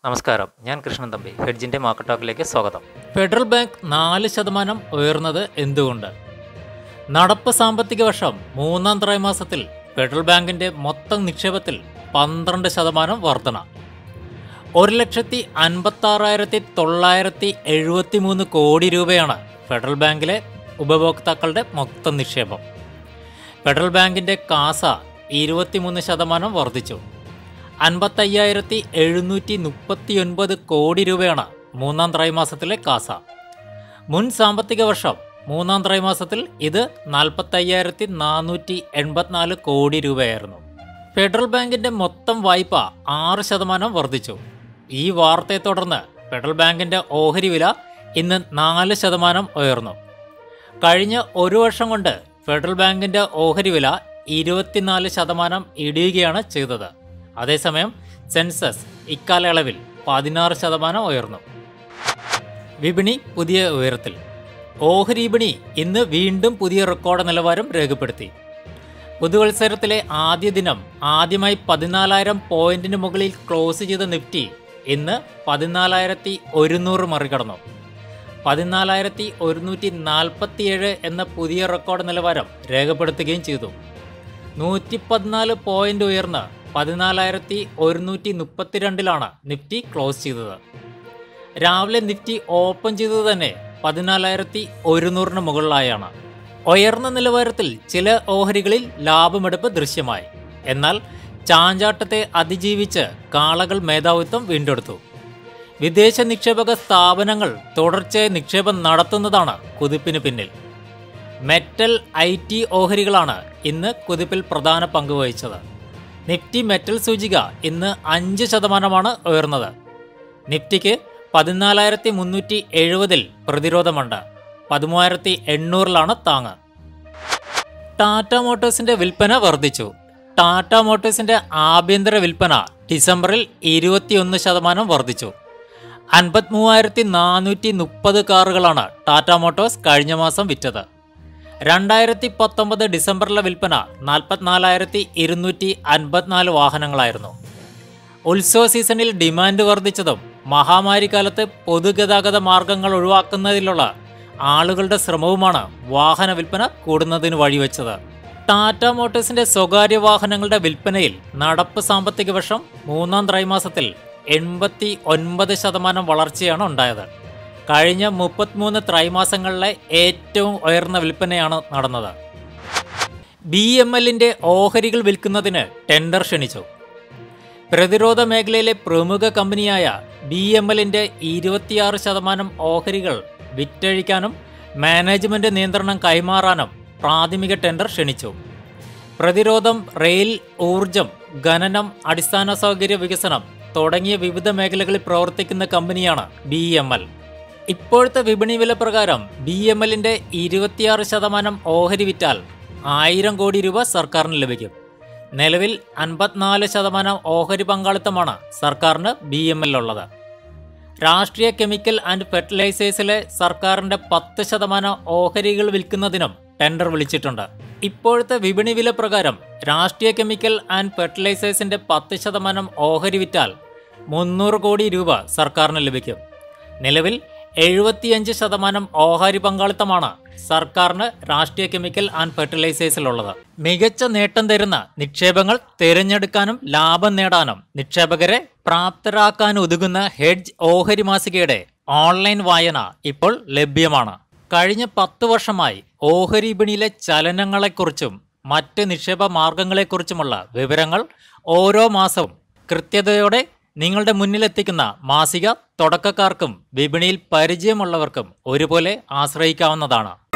നമസ്കാരം ഞാൻ കൃഷ്ണൻ തമ്പി ഹെഡ്ജിന്റെ മാർക്കറ്റ് ടോക്കിലേക്ക് സ്വാഗതം ഫെഡറൽ ബാങ്ക് നാല് ശതമാനം ഉയർന്നത് എന്തുകൊണ്ട് നടപ്പ് സാമ്പത്തിക വർഷം മൂന്നാം ത്രൈമാസത്തിൽ ഫെഡറൽ ബാങ്കിന്റെ മൊത്തം നിക്ഷേപത്തിൽ പന്ത്രണ്ട് ശതമാനം വർധന ഒരു ലക്ഷത്തി അൻപത്തി ആറായിരത്തി തൊള്ളായിരത്തി എഴുപത്തി മൂന്ന് കോടി രൂപയാണ് ഫെഡറൽ ബാങ്കിലെ ഉപഭോക്താക്കളുടെ മൊത്തം നിക്ഷേപം ഫെഡറൽ ബാങ്കിന്റെ കാസ ഇരുപത്തിമൂന്ന് ശതമാനം വർദ്ധിച്ചു അൻപത്തയ്യായിരത്തി എഴുന്നൂറ്റി മുപ്പത്തി ഒൻപത് കോടി രൂപയാണ് മൂന്നാം ത്രൈമാസത്തിലെ കാസ മുൻ സാമ്പത്തിക വർഷം മൂന്നാം ത്രൈമാസത്തിൽ ഇത് നാൽപ്പത്തയ്യായിരത്തി നാനൂറ്റി എൺപത്തിനാല് കോടി രൂപയായിരുന്നു ഫെഡറൽ ബാങ്കിന്റെ മൊത്തം വായ്പ ആറ് ശതമാനം വർദ്ധിച്ചു ഈ വാർത്തയെ തുടർന്ന് ഫെഡറൽ ബാങ്കിന്റെ ഓഹരി വില ഇന്ന് നാല് ശതമാനം ഉയർന്നു കഴിഞ്ഞ ഒരു വർഷം കൊണ്ട് ഫെഡറൽ ബാങ്കിന്റെ ഓഹരി വില ഇരുപത്തിനാല് ശതമാനം ഇടിയുകയാണ് ചെയ്തത് അതേസമയം സെൻസസ് ഇക്കാലയളവിൽ പതിനാറ് ശതമാനം ഉയർന്നു വിപണി പുതിയ ഉയരത്തിൽ ഓഹരി വിപണി ഇന്ന് വീണ്ടും പുതിയ റെക്കോർഡ് നിലവാരം രേഖപ്പെടുത്തി പുതുവത്സരത്തിലെ ആദ്യ ദിനം ആദ്യമായി പതിനാലായിരം പോയിന്റിന് മുകളിൽ ക്ലോസ് ചെയ്ത നിഫ്റ്റി ഇന്ന് പതിനാലായിരത്തി ഒരുന്നൂറ് മറികടന്നു പതിനാലായിരത്തി ഒരുന്നൂറ്റി നാൽപ്പത്തിയേഴ് എന്ന പുതിയ റെക്കോർഡ് നിലവാരം രേഖപ്പെടുത്തുകയും ചെയ്തു നൂറ്റി പതിനാല് പോയിന്റ് ഉയർന്ന് പതിനാലായിരത്തി ഒരുന്നൂറ്റി മുപ്പത്തിരണ്ടിലാണ് നിഫ്റ്റി ക്ലോസ് ചെയ്തത് രാവിലെ നിഫ്റ്റി ഓപ്പൺ ചെയ്തത് തന്നെ പതിനാലായിരത്തി ഒരുന്നൂറിന് മുകളിലായാണ് ഉയർന്ന നിലവാരത്തിൽ ചില ഓഹരികളിൽ ലാഭമെടുപ്പ് ദൃശ്യമായി എന്നാൽ ചാഞ്ചാട്ടത്തെ അതിജീവിച്ച് കാളകൾ മേധാവിത്വം വീണ്ടെടുത്തു വിദേശ നിക്ഷേപക സ്ഥാപനങ്ങൾ തുടർച്ചയായി നിക്ഷേപം നടത്തുന്നതാണ് കുതിപ്പിന് പിന്നിൽ മെറ്റൽ ഐ ടി ഓഹരികളാണ് ഇന്ന് കുതിപ്പിൽ പ്രധാന പങ്ക് വഹിച്ചത് നിഫ്റ്റി മെറ്റൽ സൂചിക ഇന്ന് അഞ്ച് ശതമാനമാണ് ഉയർന്നത് നിഫ്റ്റിക്ക് പതിനാലായിരത്തി മുന്നൂറ്റി എഴുപതിൽ പ്രതിരോധമുണ്ട് പതിമൂവായിരത്തി എണ്ണൂറിലാണ് താങ്ങ് ടാറ്റ മോട്ടോഴ്സിന്റെ വിൽപ്പന വർദ്ധിച്ചു ടാറ്റ മോട്ടോഴ്സിന്റെ ആഭ്യന്തര വിൽപ്പന ഡിസംബറിൽ ഇരുപത്തിയൊന്ന് ശതമാനം വർദ്ധിച്ചു അൻപത്തിമൂവായിരത്തി നാനൂറ്റി മുപ്പത് കാറുകളാണ് ടാറ്റ മോട്ടോഴ്സ് കഴിഞ്ഞ മാസം വിറ്റത് രണ്ടായിരത്തി പത്തൊമ്പത് ഡിസംബറിലെ വിൽപ്പന നാൽപ്പത്തിനാലായിരത്തി ഇരുന്നൂറ്റി അൻപത്തിനാല് വാഹനങ്ങളായിരുന്നു ഉത്സവ സീസണിൽ ഡിമാൻഡ് വർദ്ധിച്ചതും മഹാമാരി കാലത്ത് പൊതുഗതാഗത മാർഗങ്ങൾ ഒഴിവാക്കുന്നതിലുള്ള ആളുകളുടെ ശ്രമവുമാണ് വാഹന വിൽപ്പന കൂടുന്നതിന് വഴിവെച്ചത് ടാറ്റ മോട്ടോഴ്സിന്റെ സ്വകാര്യ വാഹനങ്ങളുടെ വിൽപ്പനയിൽ നടപ്പ് സാമ്പത്തിക വർഷം മൂന്നാം ത്രൈമാസത്തിൽ എൺപത്തി ഒൻപത് ശതമാനം വളർച്ചയാണ് ഉണ്ടായത് കഴിഞ്ഞ മുപ്പത്തിമൂന്ന് ത്രൈമാസങ്ങളിലെ ഏറ്റവും ഉയർന്ന വിൽപ്പനയാണ് നടന്നത് ബി എം എല്ലിന്റെ ഓഹരികൾ വിൽക്കുന്നതിന് ടെൻഡർ ക്ഷണിച്ചു പ്രതിരോധ മേഖലയിലെ പ്രമുഖ കമ്പനിയായ ബി എം എല്ലിന്റെ ഇരുപത്തിയാറ് ശതമാനം ഓഹരികൾ വിറ്റഴിക്കാനും മാനേജ്മെന്റ് നിയന്ത്രണം കൈമാറാനും പ്രാഥമിക ടെൻഡർ ക്ഷണിച്ചു പ്രതിരോധം റെയിൽ ഊർജം ഖനനം അടിസ്ഥാന സൗകര്യ വികസനം തുടങ്ങിയ വിവിധ മേഖലകളിൽ പ്രവർത്തിക്കുന്ന കമ്പനിയാണ് ബി എം എൽ ഇപ്പോഴത്തെ വിപണി വില പ്രകാരം ബി എം എല്ലിന്റെ ഇരുപത്തിയാറ് ശതമാനം ഓഹരി വിറ്റാൽ ആയിരം കോടി രൂപ സർക്കാരിന് ലഭിക്കും നിലവിൽ അൻപത്തിനാല് ശതമാനം ഓഹരി പങ്കാളിത്തമാണ് സർക്കാരിന് ബി എം എല്ലുള്ളത് രാഷ്ട്രീയ കെമിക്കൽ ആൻഡ് ഫെർട്ടിലൈസേഴ്സിലെ സർക്കാരിന്റെ പത്ത് ശതമാനം ഓഹരികൾ വിൽക്കുന്നതിനും ടെൻഡർ വിളിച്ചിട്ടുണ്ട് ഇപ്പോഴത്തെ വിപണി വില പ്രകാരം രാഷ്ട്രീയ കെമിക്കൽ ആൻഡ് ഫെർട്ടിലൈസേഴ്സിന്റെ പത്ത് ശതമാനം ഓഹരി വിറ്റാൽ മുന്നൂറ് കോടി രൂപ സർക്കാരിന് ലഭിക്കും നിലവിൽ എഴുപത്തിയഞ്ച് ശതമാനം ഓഹരി പങ്കാളിത്തമാണ് സർക്കാരിന് രാഷ്ട്രീയ കെമിക്കൽ ആൻഡ് ഫെർട്ടിലൈസേഴ്സിലുള്ളത് മികച്ച നേട്ടം തരുന്ന നിക്ഷേപങ്ങൾ തിരഞ്ഞെടുക്കാനും ലാഭം നേടാനും നിക്ഷേപകരെ പ്രാപ്തരാക്കാൻ ഒതുങ്ങുന്ന ഹെഡ്ജ് ഓഹരി മാസികയുടെ ഓൺലൈൻ വായന ഇപ്പോൾ ലഭ്യമാണ് കഴിഞ്ഞ പത്ത് വർഷമായി ഓഹരി വിപണിയിലെ ചലനങ്ങളെക്കുറിച്ചും മറ്റ് നിക്ഷേപ മാർഗങ്ങളെക്കുറിച്ചുമുള്ള വിവരങ്ങൾ ഓരോ മാസവും കൃത്യതയോടെ നിങ്ങളുടെ മുന്നിലെത്തിക്കുന്ന മാസിക തുടക്കക്കാർക്കും വിപണിയിൽ പരിചയമുള്ളവർക്കും ഒരുപോലെ ആശ്രയിക്കാവുന്നതാണ്